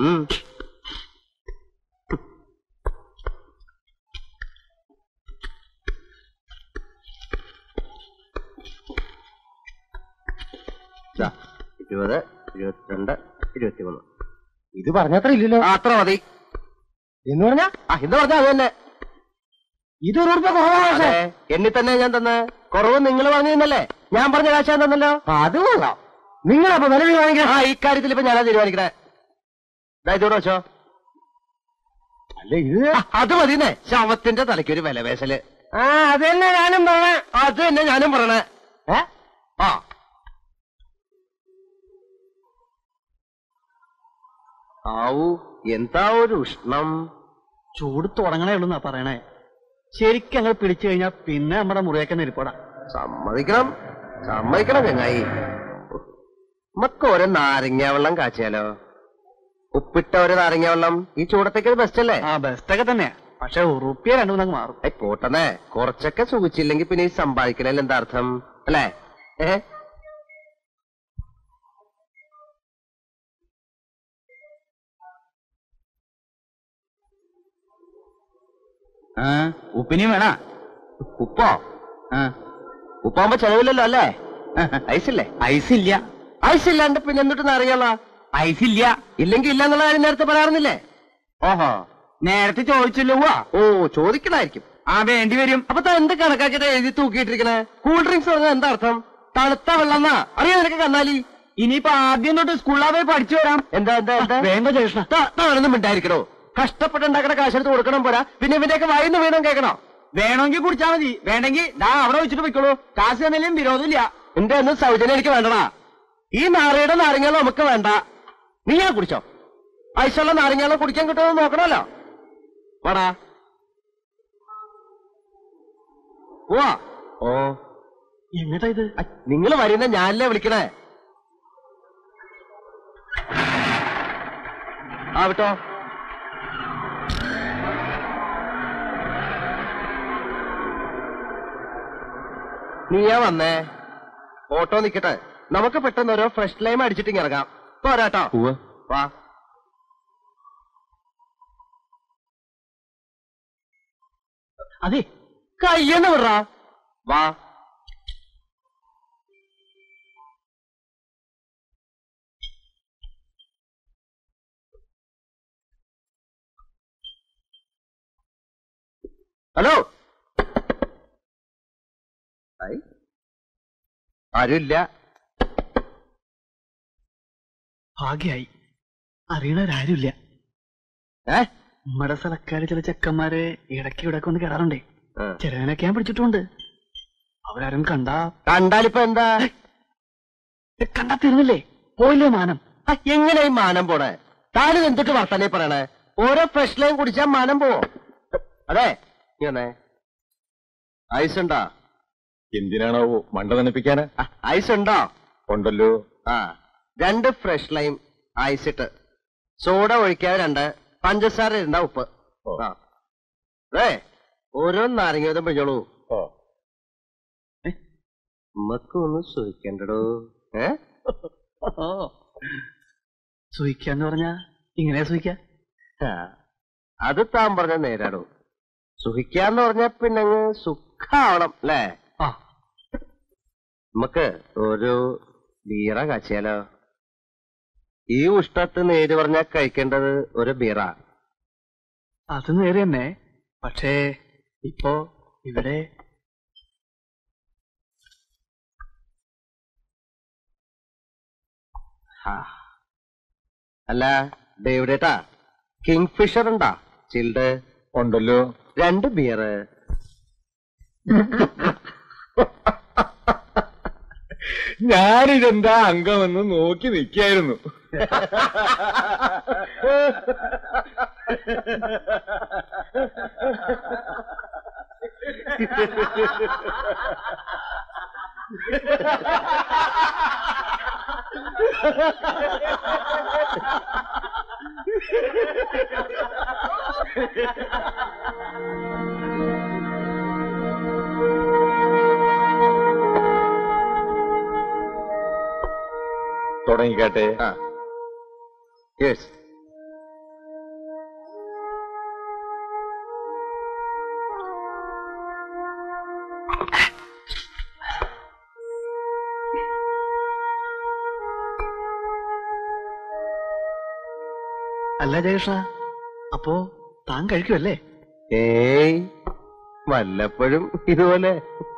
ഉം. ദാ, ഇരുപത് ഇരുപത്തിരണ്ട് ഇരുപത്തിമൂന്ന് ഇത് പറഞ്ഞത്ര ഇല്ലല്ലോ ആ, അത്ര മതി എന്ന് പറഞ്ഞാ ആ എന്ന് പറഞ്ഞാൽ അത് തന്നെ ഇത് ഒരു ഉറുപ്പ കുറവാണ് പക്ഷേ അതെ, എണ്ണി തന്നെ ഞാൻ തന്നെ കുറവ് നിങ്ങൾ പറഞ്ഞതല്ലേ ഞാൻ പറഞ്ഞ കാശ് ഞാൻ തന്നല്ലോ അത് കൊള്ളാം നിങ്ങളപ്പോ വില തീരുമാനിക്കണം ആ ഇക്കാര്യത്തിൽ ഇപ്പൊ ഞാനാ തീരുമാനിക്കണേ ദാ ഇതോടെ വെച്ചോ അല്ല ഇത് ആ, അത് മതിന്നേ ശവത്തിന്റെ തലയ്ക്ക് ഒരു വില വേശല് ആ അത് തന്നെ ഞാനും പറഞ്ഞ അത് തന്നെ ഞാനും പറയണേ ഏ ആ ആവൂ എന്താ ഒരു ഉഷ്ണം ചൂട് തുടങ്ങണേ ഉള്ളൂ പറയണേ ശരിക്കും ഞങ്ങൾ പിടിച്ചു കഴിഞ്ഞാൽ പിന്നെ നമ്മുടെ മുറിയൊക്കെ നെരിപ്പടാ സമ്മതിക്കണം സമ്മതിക്കണം ചങ്ങായി നമുക്ക് ഒരു നാരങ്ങ വെള്ളം കാച്ചിയാലോ ഉപ്പിട്ട ഒരു നാരങ്ങ വെള്ളം ഈ ചൂടത്തേക്ക് ബെസ്റ്റ് അല്ലേ ആ ബെസ്റ്റൊക്കെ തന്നെയാ പക്ഷെ ഉറുപ്പിയ രണ്ടു മൂന്നങ്ങ് മാറും ഏയ് പോട്ടെന്നേ കുറച്ചൊക്കെ സുഖിച്ചില്ലെങ്കിൽ പിന്നെ ഈ സമ്പാദിക്കണേൽ എന്താ അർത്ഥം അല്ലേ ഏ ആ ഉപ്പിനിയും വേണ ഉപ്പോ ഉപ്പാകുമ്പോ ചെലവില്ലല്ലോ അല്ലേ ഐസില്ലേ ഐസ് ഇല്ല ഐസ് ഇല്ലാണ്ട് പിന്നെ എന്നിട്ട് നാരങ്ങ ഐസ് ഇല്ല ഇല്ലെങ്കിൽ ഇല്ല എന്നുള്ള കാര്യം നേരത്തെ പറയാറുന്നില്ലേ ഓഹോ നേരത്തെ ചോദിച്ചല്ലോ ഓ ചോദിക്കണായിരിക്കും ആ വേണ്ടി വരും അപ്പൊ താൻ എന്ത് കണക്കാക്കിട്ട് എഴുതി തൂക്കിയിട്ടിരിക്കണേ കൂൾ ഡ്രിങ്ക്സ് പറഞ്ഞാൽ എന്താ അർത്ഥം തണുത്ത വെള്ളം അറിയാ നിനക്ക് കന്നാലി ഇനിയിപ്പോ ആദ്യം തൊട്ട് സ്കൂളിലാ പോയി പഠിച്ചു വരാം എന്താ എന്താ എന്താ വേണ്ട ജേഷ്ണ താനൊന്നും മിണ്ടായിരിക്കണോ കഷ്ടപ്പെട്ടുണ്ടാക്കണ കാശെടുത്ത് കൊടുക്കണം പോരാ പിന്നെ ഇവന്റെയൊക്കെ വായിന്ന് വീണം കേൾക്കണോ വേണമെങ്കിൽ കുടിച്ചാ മതി വേണ്ടെങ്കിൽ ദാ അവിടെ വെച്ചിട്ട് പോയിക്കോളൂ കാശ് തന്നാലും വിരോധമില്ല എന്റെ ഒന്നും സൗജന്യം എനിക്ക് വേണ്ടടാ ഈ നാരയുടെ നാരങ്ങളും നമുക്ക് വേണ്ട നീ ഞാൻ കുടിച്ചോ ഐസുള്ള നാരങ്ങളും കുടിക്കാൻ കിട്ടുമോ നോക്കണമല്ലോ വാടാ പോവാ ഓ എങ്ങട്ടാ ഇത് നിങ്ങൾ വരുന്ന ഞാനല്ലേ വിളിക്കണേ ആ വിട്ടോ നീയാ വന്നേ ഓട്ടോ നിക്കട്ടെ നമുക്ക് പെട്ടെന്ന് ഓരോ ഫ്രഷ് ലൈം അടിച്ചിട്ട് ഇങ്ങ് ഇറങ്ങാം പോരാട്ടോ വാ അതെ കയ്യെന്ന് വിടറാ വാ ഹലോ ഹായ് ആരുമില്ല ഭാഗ്യായി അറിയണവരാരുമില്ല ഏ നമ്മുടെ സ്ഥലക്കാര് ചില ചെക്കന്മാരെ ഇടയ്ക്ക് ഇടയ്ക്ക് ഒന്ന് കയറാറുണ്ടേ ആ. ചിലവനൊക്കെ ഞാൻ പിടിച്ചിട്ടുണ്ട് അവരാരും കണ്ടാ കണ്ടാലിപ്പോ എന്താ ഏ, കണ്ടാ തീർന്നില്ലേ പോയില്ലേ മാനം ആ, എങ്ങനെ ഈ മാനം പോണേ താനിത് എന്തിട്ട് വർത്താനേ പറയണേ ഓരോ ഫ്രഷ് ലൈൻ കുടിച്ചാൽ മാനം പോവോ അതെ നീ വന്നേ ഐസ് ഉണ്ടോ എന്തിനാണാവോ മണ്ട നനപ്പിക്കാനാ ആ, ഐസ് ഉണ്ടോ ഉണ്ടല്ലോ ആ രണ്ട് ഫ്രഷ് ലൈം ഐസ് ഇട്ട് സോഡ ഒഴിക്കാതെ രണ്ട് പഞ്ചസാര ഇരുന്ന ഉപ്പ് ഓ. ആ അതെ ഓരോ നാരങ്ങ വീതം പിഴിഞ്ഞോളൂ ഓ നമുക്ക് ഒന്ന് സുഖിക്കണ്ടടോ ഏ സൂഹിക്കാന്ന് പറഞ്ഞാ ഇങ്ങനെ സൂഹിക്കാ ആ, അത് താൻ പറഞ്ഞ നേരാടോ സുഖിക്കാന്ന് പറഞ്ഞ പിന്നെ അങ്ങ് സുഖാവണം അല്ലേ ആ നമുക്ക് ഒരു ബീറ കാച്ചിയാലോ ഈ ഉഷ്ടത്ത് നേര് പറഞ്ഞാൽ കഴിക്കേണ്ടത് ഒരു ബീറ അത് നേരെ തന്നെ പക്ഷേ ഇപ്പോ ഇവിടെ ആ. അല്ല ഡേവിഡേട്ടാ കിങ് ഫിഷർ ഉണ്ടാ ചിൽഡ് ഉണ്ടല്ലോ രണ്ട് ബിയർ ഞാനിതെന്താ അംഗമെന്ന് നോക്കി നിൽക്കായിരുന്നു തുടങ്ങിക്കാട്ടെ യെസ് അല്ല ജയേഷ അപ്പോ താൻ കഴിക്കുമല്ലേ ഏയ് വല്ലപ്പോഴും ഇതുപോലെ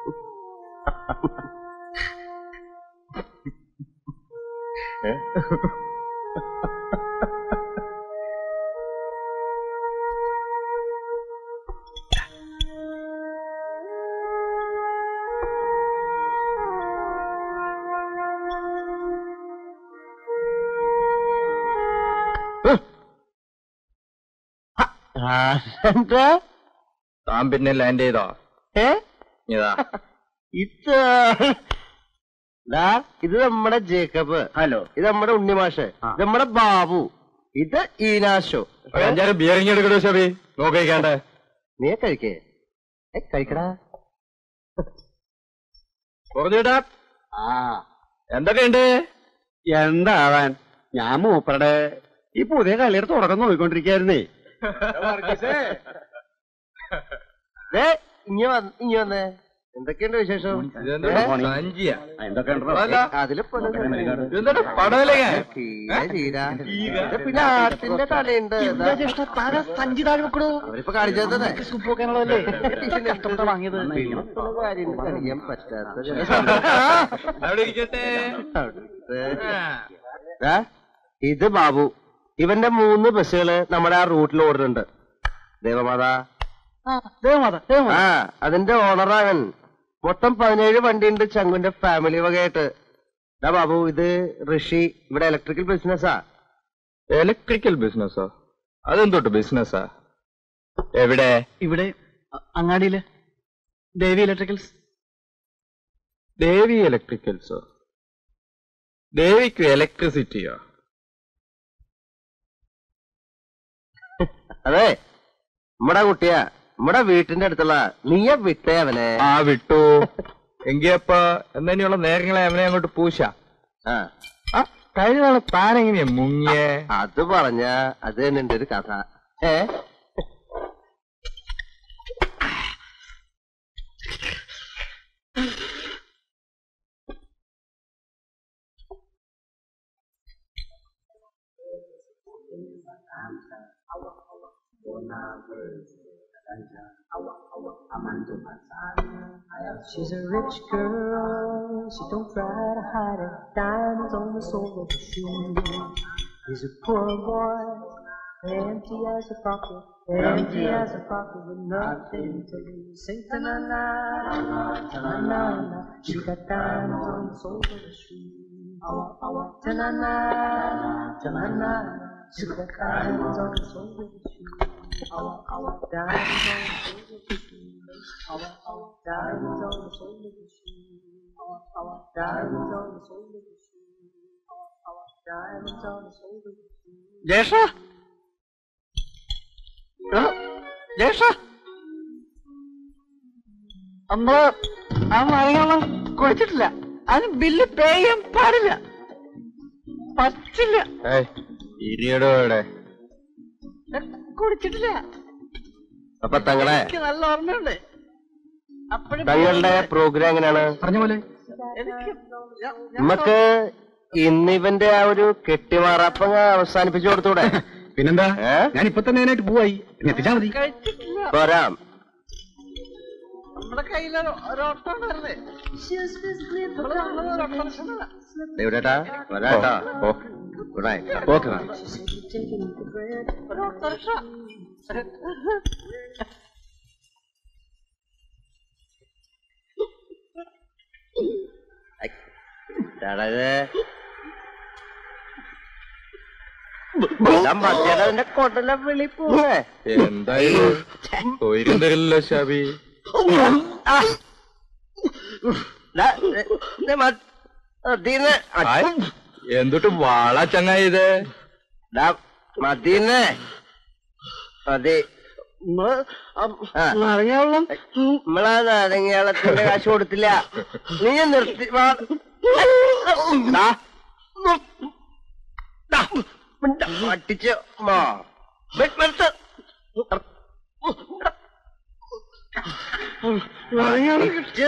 ആ, എന്താ താൻ പിന്നെ ലാൻഡ് ചെയ്തോ ഏ ഇതാ ഇത് ദാ, ഇത് നമ്മുടെ ജേക്കബ് ഹലോ ഇത് നമ്മുടെ ഉണ്ണിമാഷ് ഇത് നമ്മുടെ ബാബു ഇത് ഈനാശോ ഒരു അഞ്ചാറ് ബിയറിങ് എടുക്കടോ ഷബി നോക്കിക്കാണ്ട് നീ കഴിക്കേ ഏ, കഴിക്കടാ കുറഞ്ഞിട്ടാ ആ എന്തൊക്കെയുണ്ട് എന്താവാൻ ഞാൻ മൂപ്പരുടെ ഈ പുതിയ കളിയുടെ തുടക്കം നോക്കിക്കൊണ്ടിരിക്കായിരുന്നേ ദേ, ഇഞ്ഞി വന്ന് ഇഞ്ഞി വന്നേ എന്തൊക്കെയുണ്ട് വിശേഷം ഇതെന്താ ഏ? സഞ്ചിയാ എന്തൊക്കെയുണ്ടോ അല്ല അതില് പല ഇതെന്താ പടവലങ്ങ ചീര, ചീര. ഇത് പിന്നെ ആട്ടിന്റെ കടയുണ്ട് ദാ, സഞ്ചി താഴെ വെക്കണോ അവരിപ്പോ കാണിച്ചതേ സൂപ്പ് വെക്കാനുള്ളതല്ലേ കഷ്ടപ്പെട്ട് വാങ്ങിയത് കാര്യം കഴിയാൻ പറ്റാത്ത ചില അവിടെ ഇരിക്കട്ടെ ദാ, ഇത് ബാബു ഇവന്റെ മൂന്ന് ബസ്സുകള് നമ്മുടെ ആ റൂട്ടിൽ ഓടുന്നുണ്ട് ദേവമാത ദേവമാത ദേവമാത ആ അതിന്റെ ഓണറാവൻ മൊത്തം പതിനേഴ് വണ്ടിയുണ്ട് ചങ്കുന്റെ ഫാമിലി വകയായിട്ട് ദാ ബാബു ഇത് ഋഷി ഇവിടെ ഇലക്ട്രിക്കൽ ബിസിനസ്സാ ഇലക്ട്രിക്കൽ ബിസിനസ്സോ അതെന്തോട്ട് ബിസിനസ്സാ എവിടെ ഇവിടെ അ- അങ്ങാടിയില് ദേവി ഇലക്ട്രിക്കൽസ് ദേവി ഇലക്ട്രിക്കൽസോ ദേവിക്ക് ഇലക്ട്രിസിറ്റിയോ അതെ നമ്മടെ കുട്ടിയാ നമ്മടെ വീട്ടിന്റെ അടുത്തുള്ള നീയ വിട്ടേ അവനെ ആ വിട്ടു എങ്കി അപ്പ എന്നതിനുള്ള നേരങ്ങളെ അവനെ അങ്ങോട്ട് പൂശ ആ ആ കഴിഞ്ഞ നാളെ താൻ എങ്ങനെയാ മുങ്ങിയേ അത് പറഞ്ഞ അത് തന്നെ എന്റെ ഒരു കഥ ഏ She's a rich girl, she don't try to hide it. Diamonds on the sole of her shoe. He's a poor boy, empty as a pocket, empty as a pocket with nothing to lose. Sing ta na na, ta na na na. She got diamonds on the sole of her shoe. Ta na na, ta na na. She got diamonds on the sole of her shoe. Diamonds on the sole of her shoe. Diamonds on the sole of the shoe. Diamonds on the sole of the shoe. Diamonds on the sole of the shoe. ജേഷ ജേഷ നമ്മള് ആ മരങ്ങളും കുടിച്ചിട്ടില്ല അതിന് bill pay ചെയ്യാൻ പാടില്ല പറ്റില്ല ഏയ് ഇരിയടോ ഇവിടെ കുടിച്ചിട്ടില്ല അപ്പൊ തങ്ങളെ എനിക്ക് നല്ല ഓർമ്മയുണ്ട് അപ്പഴും തങ്ങളുടെ പ്രോഗ്രാം എങ്ങനെയാണ് പറഞ്ഞ പോലെ എനിക്ക് ഞാൻ- ഞാൻ നമുക്ക് ഇന്ന് ഇവന്റെ ആ ഒരു കെട്ടിമാറാപ്പങ്ങ അവസാനിപ്പിച്ചു കൊടുത്തൂടെ പിന്നെന്താ ഏ? ഞാൻ ഇപ്പൊ തന്നെ അതിനായിട്ട് പോവായി എത്തിച്ചാ മതി പോരാം നമ്മുടെ കയ്യിൽ ഒരു ഓട്ടോ ഉണ്ടായിരുന്നേ Just physically നമ്മള് നമ്മള് ഒരു ഓട്ടോറിക്ഷ ഉള്ളതാ. എവിടെട്ടാ വരാട്ടാ ഓ ഇവിടെ ഓക്കെ taking the bread. ഒരു ഓട്ടോറിക്ഷ മറ്റേതിന്റെ കൊടല വിളി പോവേ എന്തായാലും തൊയിരം തരില്ലല്ലോ ഷാബി മദീനെ ആയ്, എന്തൊട്ട് വാള ചങ്ങായി ഇത് മദീനെ മതി ആ. അറിയാവുള്ള നമ്മളാ നാരങ്ങാളത്തിന്റെ കാശ് കൊടുത്തില്ല നീ നിർത്തി വാ. ദാ. ദാ. മിണ്ട. പട്ടിച്ച് മാ വെട്ട് വെട്ട്. അറിയാവുള്ള